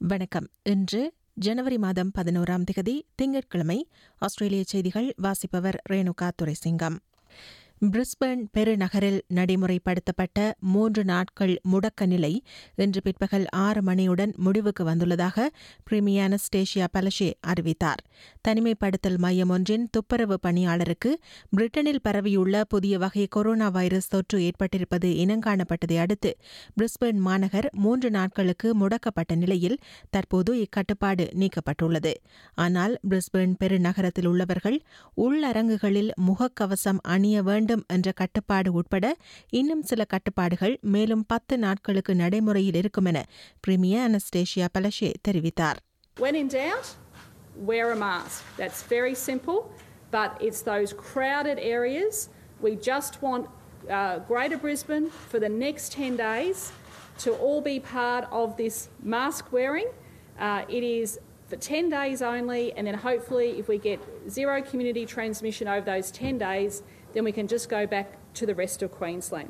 வணக்கம் இன்று ஜனவரி மாதம் பதினோராம் திகதி திங்கட்கிழமை ஆஸ்திரேலிய செய்திகள் வாசிப்பவர் ரேணுகா துரைசிங்கம் பிரிஸ்பேர்ன் பெருநகரில் நடைமுறைப்படுத்தப்பட்ட மூன்று நாட்கள் முடக்க நிலை இன்று பிற்பகல் ஆறு மணியுடன் முடிவுக்கு வந்துள்ளதாக பிரிமியர் அனஸ்டேஷியா பலஷே அறிவித்தார் தனிமைப்படுத்தல் மையம் ஒன்றின் துப்புரவு பணியாளருக்கு பிரிட்டனில் பரவியுள்ள புதிய வகை கொரோனா வைரஸ் தொற்று ஏற்பட்டிருப்பது இனங்காணப்பட்டதை அடுத்து பிரிஸ்பேர்ன் மாநகர் மூன்று நாட்களுக்கு முடக்கப்பட்ட நிலையில் தற்போது இக்கட்டுப்பாடு நீக்கப்பட்டுள்ளது ஆனால் பிரிஸ்பேர்ன் பெருநகரத்தில் உள்ளவர்கள் உள்ளரங்குகளில் முகக்கவசம் அணிய வேண்டும் என்ற கட்டுப்பாடு உட்பட இன்னும் சில கட்டுப்பாடுகள் மேலும் பத்து நாட்களுக்கு நடைமுறையில் இருக்கும் என பிரிமியர் அனஸ்டேஷியா பலஷே தெரிவித்தார் When in doubt, wear a mask. That's very simple, but it's those crowded areas. We just want uh, Greater Brisbane for the next 10 days to all be part of this mask wearing. Uh, it is for 10 days only, and then hopefully, if we get zero community transmission over those 10 days, then we can just go back to the rest of Queensland.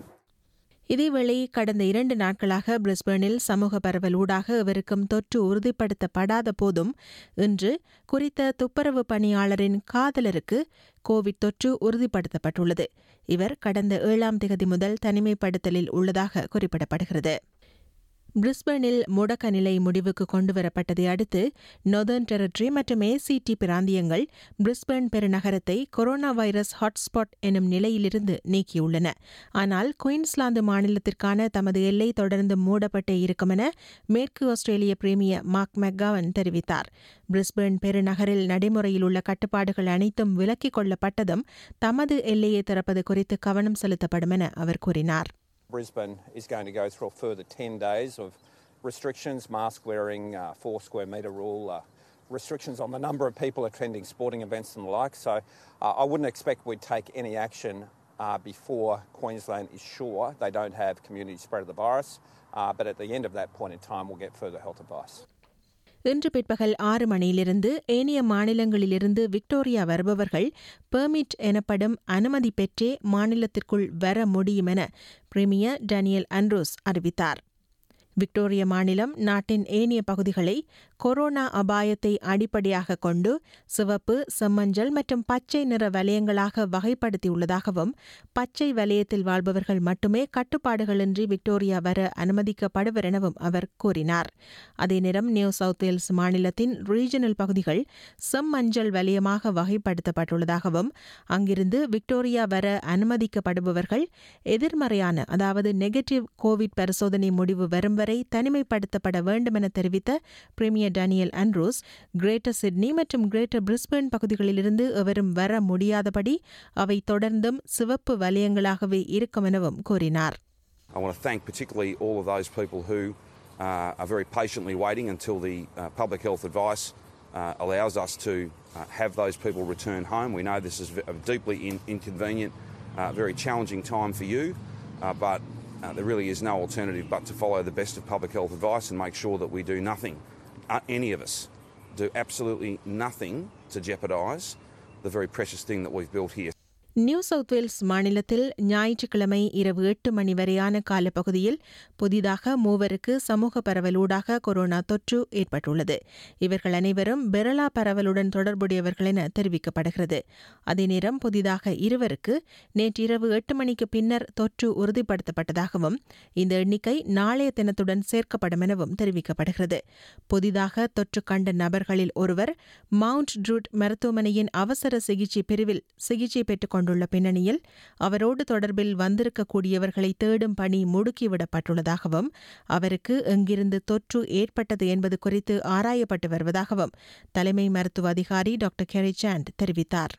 இதேவேளை கடந்த இரண்டு நாட்களாக பிரிஸ்பேனில் சமூக பரவல் ஊடாக இவருக்கும் தொற்று உறுதிப்படுத்தப்படாத போதும் இன்று குறித்த துப்புரவு பணியாளரின் காதலருக்கு கோவிட் தொற்று உறுதிப்படுத்தப்பட்டுள்ளது இவர் கடந்த ஏழாம் திகதி முதல் தனிமைப்படுத்தலில் உள்ளதாக குறிப்பிடப்படுகிறது பிரிஸ்பேனில் முடக்க நிலை முடிவுக்கு கொண்டுவரப்பட்டதை அடுத்து நொதர்ன் டெரிட்டரி மற்றும் ஏசிடி பிராந்தியங்கள் பிரிஸ்பேன் பெருநகரத்தை கொரோனா வைரஸ் ஹாட்ஸ்பாட் எனும் நிலையிலிருந்து நீக்கியுள்ளன ஆனால் குயின்ஸ்லாந்து மாநிலத்திற்கான தமது எல்லை தொடர்ந்து மூடப்பட்டே இருக்கும் என மேற்கு ஆஸ்திரேலிய பிரீமியர் மார்க் மெக்காவன் தெரிவித்தார் பிரிஸ்பேன் பெருநகரில் நடைமுறையில் உள்ள கட்டுப்பாடுகள் அனைத்தும் விலக்கிக் கொள்ளப்பட்டதும் தமது எல்லையை திறப்பது குறித்து கவனம் செலுத்தப்படும் என அவர் கூறினார் Brisbane is going to go through a further 10 days of restrictions, mask wearing, uh, four square metre rule, uh, restrictions on the number of people attending sporting events and the like. So uh, I wouldn't expect we'd take any action uh, before Queensland is sure they don't have community spread of the virus. Uh, but at the end of that point in time, we'll get further health advice. இன்று பிற்பகல் ஆறு மணியிலிருந்து ஏனைய மாநிலங்களிலிருந்து Victoria வருபவர்கள் permit எனப்படும் அனுமதி பெற்றே மாநிலத்திற்குள் வர முடியும் என பிரிமியர் டேனியல் அண்ட்ரூஸ் அறிவித்தார் விக்டோரிய மாநிலம் நாட்டின் ஏனைய பகுதிகளை கொரோனா அபாயத்தை அடிப்படையாக கொண்டு சிவப்பு செம்மஞ்சள் மற்றும் பச்சை நிற வலயங்களாக வகைப்படுத்தியுள்ளதாகவும் பச்சை வலயத்தில் வாழ்பவர்கள் மட்டுமே கட்டுப்பாடுகளின்றி விக்டோரியா வர அனுமதிக்கப்படுவர் எனவும் அவர் கூறினார் அதே நேரம் நியூ சவுத் வேல்ஸ் மாநிலத்தின் ரீஜனல் பகுதிகள் செம்மஞ்சள் வலயமாக வகைப்படுத்தப்பட்டுள்ளதாகவும் அங்கிருந்து விக்டோரியா வர அனுமதிக்கப்படுபவர்கள் எதிர்மறையான அதாவது நெகட்டிவ் கோவிட் பரிசோதனை முடிவு வரும் வரை தனிமைப்படுத்தப்பட வேண்டும் என தெரிவித்த premier Daniel Andrews Greater Sydney மற்றும் கிரேட்டர் பிரிஸ்பேன் பகுதிகளிலிருந்து எவரும் வர முடியாதபடி அவை தொடர்ந்தும் சிவப்பு வலயங்களாகவே இருக்கும் எனவும் கூறினார் I want to thank particularly all of those people who uh, are very patiently waiting until the uh, public health advice uh, allows us to uh, have those people return home. We know this is a deeply in- inconvenient, uh, very challenging time for you, uh, but uh, there really is no alternative but to follow the best of public health advice and make sure that we do nothing, uh, any of us, do absolutely nothing to jeopardise the very precious thing that we've built here. New South Wales மாநிலத்தில் ஞாயிற்றுக்கிழமை இரவு எட்டு மணி வரையான காலப்பகுதியில் புதிதாக மூவருக்கு சமூக பரவலூடாக corona தொற்று ஏற்பட்டுள்ளது இவர்கள் அனைவரும் பெரலா பரவலுடன் தொடர்புடையவர்கள் என தெரிவிக்கப்படுகிறது அதே நேரம் புதிதாக இருவருக்கு நேற்றிரவு எட்டு மணிக்கு பின்னர் தொற்று உறுதிப்படுத்தப்பட்டதாகவும் இந்த எண்ணிக்கை நாளைய தினத்துடன் சேர்க்கப்படும் எனவும் தெரிவிக்கப்படுகிறது புதிதாக தொற்று கண்ட நபர்களில் ஒருவர் மவுண்ட் ட்ரூட் மருத்துவமனையின் அவசர சிகிச்சை பிரிவில் சிகிச்சை பெற்றுக் கொண்டுள்ள பின்னணியில் அவரோடு தொடர்பில் வந்திருக்கக்கூடியவர்களை தேடும் பணி முடுக்கிவிடப்பட்டுள்ளதாகவும் அவருக்கு எங்கிருந்து தொற்று ஏற்பட்டது என்பது குறித்து ஆராயப்பட்டு வருவதாகவும் தலைமை மருத்துவ அதிகாரி டாக்டர் கெரி சாண்ட் தெரிவித்தார்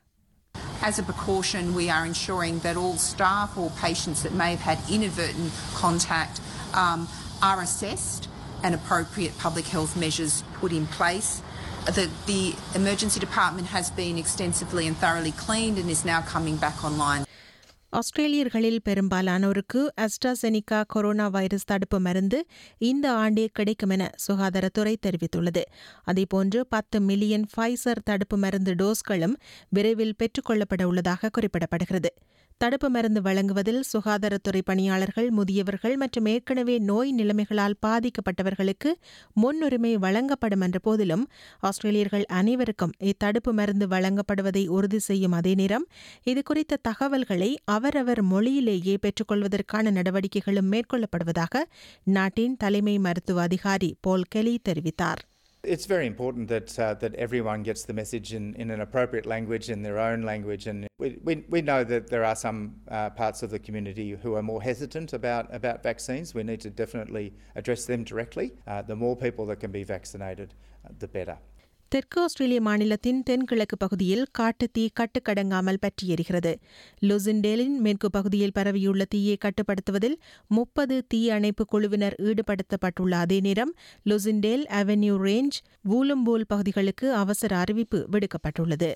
As a precaution, we are ensuring that all staff or patients that may have had inadvertent contact um, are assessed and appropriate public health measures put in place. The, the emergency department has been extensively and thoroughly cleaned and is now coming back online. ஆஸ்திரேலியர்களில் பெரும்பாலானோருக்கு AstraZeneca corona virus தடுப்பு மருந்து இந்த ஆண்டே கிடைக்கும் என சுகாதாரத்துறை தெரிவித்துள்ளது அதேபோன்று பத்து மில்லியன் ஃபைசர் தடுப்பு மருந்து டோஸ்களும் விரைவில் பெற்றுக்கொள்ளப்பட உள்ளதாக குறிப்பிடப்படுகிறது தடுப்பு மருந்து வழங்குவதில் சுகாதாரத்துறை பணியாளர்கள் முதியவர்கள் மற்றும் ஏற்கனவே நோய் நிலைமைகளால் பாதிக்கப்பட்டவர்களுக்கு முன்னுரிமை வழங்கப்படும் என்ற போதிலும் ஆஸ்திரேலியர்கள் அனைவருக்கும் இத்தடுப்பு மருந்து வழங்கப்படுவதை உறுதி செய்யும் அதே நேரம் இதுகுறித்த தகவல்களை அவரவர் மொழியிலேயே பெற்றுக்கொள்வதற்கான நடவடிக்கைகளும் மேற்கொள்ளப்படுவதாக நாட்டின் தலைமை மருத்துவ அதிகாரி போல் கெலி தெரிவித்தார் It's very important that uh, that everyone gets the message in, in an appropriate language, in their own language, and we, we, we know that there are some uh, parts of the community who are more hesitant about, about vaccines. We need to definitely address them directly. Uh, the more people that can be vaccinated, uh, the better. தெற்கு ஆஸ்திரேலிய மாநிலத்தின் தென்கிழக்கு பகுதியில் காட்டுத்தீ கட்டுக்கடங்காமல் பற்றி எரிகிறது லுசிண்டேலின் மேற்கு பகுதியில் பரவியுள்ள தீயை கட்டுப்படுத்துவதில் முப்பது தீ அணைப்பு குழுவினர் ஈடுபடுத்தப்பட்டுள்ள அதே நேரம் லுசிண்டேல் அவென்யூ ரேஞ்ச் வூலும்பூல் பகுதிகளுக்கு அவசர அறிவிப்பு விடுக்கப்பட்டுள்ளது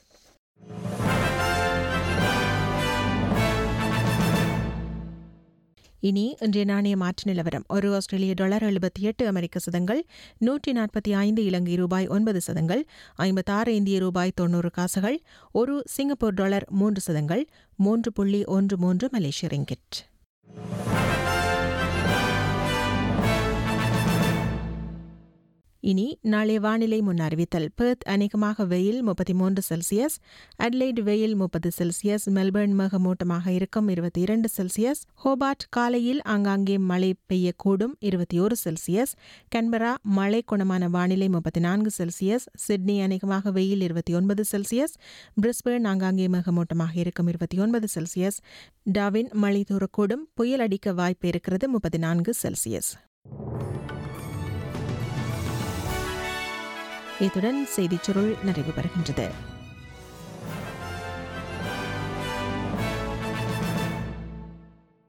இனி இன்றைய நாணய மாற்று நிலவரம் ஒரு ஆஸ்திரேலிய டாலர் எழுபத்தி எட்டு அமெரிக்க சதங்கள் நூற்றி நாற்பத்தி ஐந்து இலங்கை ரூபாய் ஒன்பது சதங்கள் ஐம்பத்தாறு இந்திய ரூபாய் தொன்னூறு காசுகள் ஒரு சிங்கப்பூர் டாலர் மூன்று சதங்கள் மூன்று புள்ளி ஒன்று மூன்று மலேசிய ரிங்கிட் இனி நாளைய வானிலை முன் அறிவித்தல் பெர்த் அநேகமாக வெயில் முப்பத்தி மூன்று செல்சியஸ் அட்லைட் வெயில் முப்பது செல்சியஸ் மெல்பர்ன் மேகமூட்டமாக இருக்கும் இருபத்தி இரண்டு செல்சியஸ் ஹோபார்ட் காலையில் ஆங்காங்கே மழை பெய்யக்கூடும் இருபத்தி ஒரு செல்சியஸ் கன்பரா மழை குணமான வானிலை முப்பத்தி நான்கு செல்சியஸ் சிட்னி அநேகமாக வெயில் இருபத்தி ஒன்பது செல்சியஸ் பிரிஸ்பேர்ன் ஆங்காங்கே மேகமூட்டமாக இருக்கும் இருபத்தி ஒன்பது செல்சியஸ் டாவின் மழை தூரக்கூடும் புயல் அடிக்க வாய்ப்பு இருக்கிறது முப்பத்தி நான்கு செல்சியஸ் இத்துடன் செய்திச் சுருள் நிறைவு பெறுகின்றது